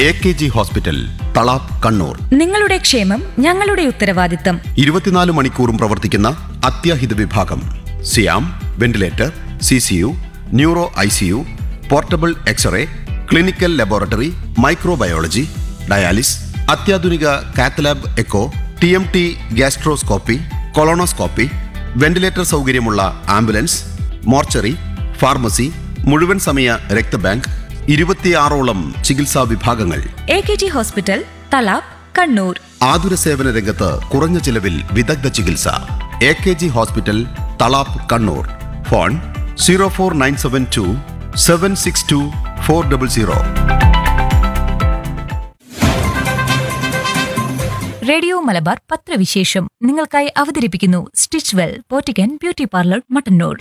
A K G hospital Thalap Kannur നിങ്ങളുടെ ക്ഷേമം ഞങ്ങളുടെ ഉത്തരവാദിത്തം ഇരുപത്തിനാല് മണിക്കൂറും പ്രവർത്തിക്കുന്ന അത്യാഹിത വിഭാഗം സിയാം ventilator C C U neuro I C U portable x-ray clinical laboratory microbiology dialysis അത്യാധുനിക cath lab echo T M T gastroscopy colonoscopy ventilator സൗകര്യമുള്ള ആംബുലൻസ് മോർച്ചറി ഫാർമസി മുഴുവൻ സമയ രക്തബാങ്ക് ഇരുപത്തിയാറോളം ചികിത്സാ വിഭാഗങ്ങൾ A K G hospital Thalap Kannur ആതുര സേവന രംഗത്ത് കുറഞ്ഞ ചിലവിൽ വിദഗ്ധ ചികിത്സ A K G hospital Thalap Kannur phone zero four nine seven two seven six two four double zero radio Malabar പത്രവിശേഷം നിങ്ങൾക്കായി അവതരിപ്പിക്കുന്നു സ്റ്റിച്ച് വെൽ പോറ്റിക്കൻ ബ്യൂട്ടി പാർലർ മട്ടന്നൂർ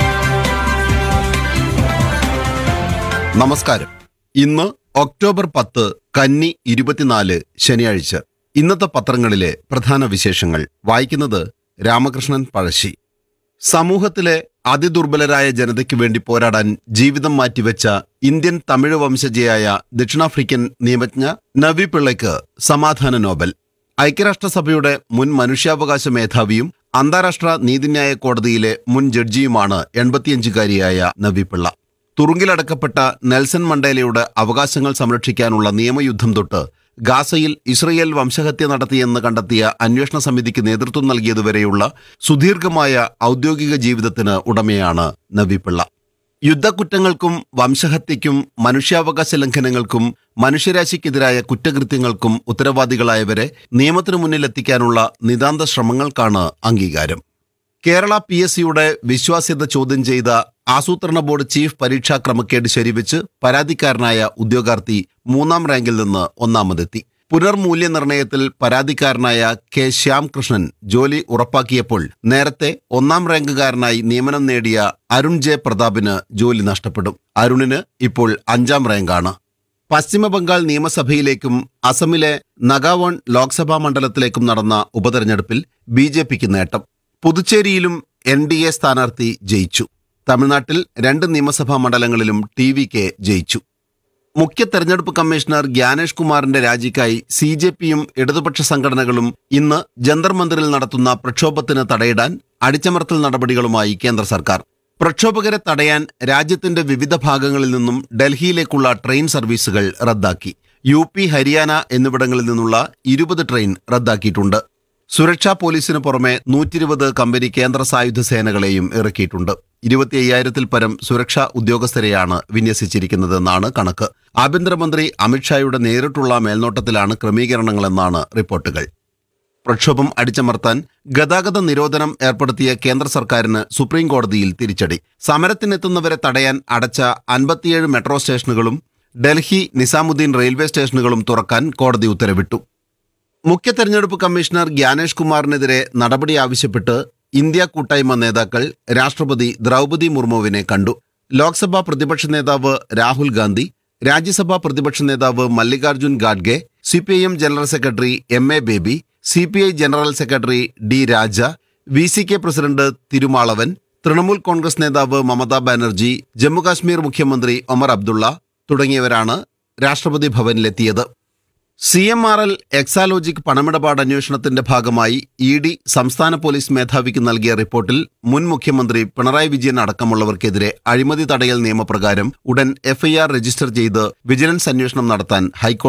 നമസ്കാരം ഇന്ന് ഒക്ടോബർ പത്ത് കന്നി ഇരുപത്തിനാല് ശനിയാഴ്ച ഇന്നത്തെ പത്രങ്ങളിലെ പ്രധാന വിശേഷങ്ങൾ വായിക്കുന്നത് രാമകൃഷ്ണൻ പഴശ്ശി സമൂഹത്തിലെ അതിദുർബലരായ ജനതയ്ക്ക് വേണ്ടി പോരാടാൻ ജീവിതം മാറ്റിവെച്ച ഇന്ത്യൻ തമിഴ് വംശജയായ ദക്ഷിണാഫ്രിക്കൻ നിയമജ്ഞ നവി പിള്ളയ്ക്ക് സമാധാന നോബൽ ഐക്യരാഷ്ട്രസഭയുടെ മുൻ മനുഷ്യാവകാശ മേധാവിയും അന്താരാഷ്ട്ര നീതിന്യായ കോടതിയിലെ മുൻ ജഡ്ജിയുമാണ് എൺപത്തിയഞ്ചുകാരിയായ നവി പിള്ള തുറുങ്കിലടക്കപ്പെട്ട നെൽസൺ മണ്ടേലയുടെ അവകാശങ്ങൾ സംരക്ഷിക്കാനുള്ള നിയമയുദ്ധം തൊട്ട് ഗാസയിൽ ഇസ്രയേൽ വംശഹത്യ നടത്തിയെന്ന് കണ്ടെത്തിയ അന്വേഷണ സമിതിക്ക് നേതൃത്വം നൽകിയതുവരെയുള്ള സുദീർഘമായ ഔദ്യോഗിക ജീവിതത്തിന് ഉടമയാണ് നബിപിള്ള യുദ്ധക്കുറ്റങ്ങൾക്കും വംശഹത്യയ്ക്കും മനുഷ്യാവകാശ ലംഘനങ്ങൾക്കും മനുഷ്യരാശിക്കെതിരായ കുറ്റകൃത്യങ്ങൾക്കും ഉത്തരവാദികളായവരെ നിയമത്തിനു മുന്നിലെത്തിക്കാനുള്ള നിതാന്ത ശ്രമങ്ങൾക്കാണ് അംഗീകാരം കേരള പി എസ് സിയുടെ വിശ്വാസ്യത ചോദ്യം ചെയ്ത ആസൂത്രണ ബോർഡ് ചീഫ് പരീക്ഷാ ക്രമക്കേട് ശരിവെച്ച് പരാതിക്കാരനായ ഉദ്യോഗാർത്ഥി മൂന്നാം റാങ്കിൽ നിന്ന് ഒന്നാമതെത്തി പുനർമൂല്യനിർണയത്തിൽ പരാതിക്കാരനായ കെ ശ്യാംകൃഷ്ണൻ ജോലി ഉറപ്പാക്കിയപ്പോൾ നേരത്തെ ഒന്നാം റാങ്കുകാരനായി നിയമനം നേടിയ അരുൺ ജെ പ്രതാപിന് ജോലി നഷ്ടപ്പെടും അരുണിന് ഇപ്പോൾ അഞ്ചാം റാങ്കാണ് പശ്ചിമബംഗാൾ നിയമസഭയിലേക്കും അസമിലെ നഗാവോൺ ലോക്സഭാ മണ്ഡലത്തിലേക്കും നടന്ന ഉപതെരഞ്ഞെടുപ്പിൽ ബി ജെ പിക്ക് നേട്ടം പുതുച്ചേരിയിലും എൻ ഡി എ സ്ഥാനാർത്ഥി ജയിച്ചു തമിഴ്നാട്ടിൽ രണ്ട് നിയമസഭാ മണ്ഡലങ്ങളിലും ടി വി കെ ജയിച്ചു മുഖ്യ തെരഞ്ഞെടുപ്പ് കമ്മീഷണർ ഗ്യാനേഷ് കുമാറിന്റെ രാജിക്കായി സി ജെ പിയും ഇടതുപക്ഷ സംഘടനകളും ഇന്ന് ജന്തർ മന്ദിറിൽ നടത്തുന്ന പ്രക്ഷോഭത്തിന് തടയിടാൻ അടിച്ചമർത്തൽ നടപടികളുമായി കേന്ദ്ര സർക്കാർ പ്രക്ഷോഭകരെ തടയാൻ രാജ്യത്തിന്റെ വിവിധ ഭാഗങ്ങളിൽ നിന്നും ഡൽഹിയിലേക്കുള്ള ട്രെയിൻ സർവീസുകൾ റദ്ദാക്കി യു പി ഹരിയാന എന്നിവിടങ്ങളിൽ നിന്നുള്ള ഇരുപത് ട്രെയിൻ റദ്ദാക്കിയിട്ടുണ്ട് സുരക്ഷാ പോലീസിന് പുറമെ നൂറ്റിരുപത് കമ്പനി കേന്ദ്ര സായുധ സേനകളെയും ഇറക്കിയിട്ടുണ്ട് ഇരുപത്തി അയ്യായിരത്തിൽ പരം സുരക്ഷാ ഉദ്യോഗസ്ഥരെയാണ് വിന്യസിച്ചിരിക്കുന്നതെന്നാണ് കണക്ക് ആഭ്യന്തരമന്ത്രി അമിത്ഷായുടെ നേരിട്ടുള്ള മേൽനോട്ടത്തിലാണ് ക്രമീകരണങ്ങളെന്നാണ് റിപ്പോർട്ടുകൾ പ്രക്ഷോഭം അടിച്ചമർത്താൻ ഗതാഗത നിരോധനം ഏർപ്പെടുത്തിയ കേന്ദ്ര സർക്കാരിന് സുപ്രീം കോടതിയിൽ തിരിച്ചടി സമരത്തിനെത്തുന്നവരെ തടയാൻ അടച്ച അൻപത്തിയേഴ് മെട്രോ സ്റ്റേഷനുകളും ഡൽഹി നിസാമുദ്ദീൻ റെയിൽവേ സ്റ്റേഷനുകളും തുറക്കാൻ കോടതി ഉത്തരവിട്ടു മുഖ്യ തെരഞ്ഞെടുപ്പ് കമ്മീഷണർ ഗ്യാനേഷ് കുമാറിനെതിരെ നടപടി ആവശ്യപ്പെട്ട് ഇന്ത്യ കൂട്ടായ്മ നേതാക്കൾ രാഷ്ട്രപതി ദ്രൗപദി മുർമുവിനെ കണ്ടു ലോക്സഭാ പ്രതിപക്ഷ നേതാവ് രാഹുൽ ഗാന്ധി രാജ്യസഭാ പ്രതിപക്ഷ നേതാവ് മല്ലികാർജുൻ ഖാഡ്ഗെ C P I M general secretary M A Baby C P I general secretary D Raja V C K president Thirumavalavan Trinamool Congress നേതാവ് മമതാ ബാനർജി ജമ്മുകാശ്മീർ മുഖ്യമന്ത്രി ഒമർ അബ്ദുള്ള തുടങ്ങിയവരാണ് രാഷ്ട്രപതി ഭവനിലെത്തിയത് C M R L Exalogic പണമിടപാട് അന്വേഷണത്തിന്റെ ഭാഗമായി ഇ ഡി സംസ്ഥാന പോലീസ് മേധാവിക്ക് നൽകിയ റിപ്പോർട്ടിൽ മുൻ മുഖ്യമന്ത്രി പിണറായി വിജയൻ അടക്കമുള്ളവർക്കെതിരെ അഴിമതി തടയൽ നിയമപ്രകാരം ഉടൻ എഫ്ഐആർ രജിസ്റ്റർ ചെയ്ത് വിജിലൻസ് അന്വേഷണം നടത്താൻ ഹൈക്കോടതി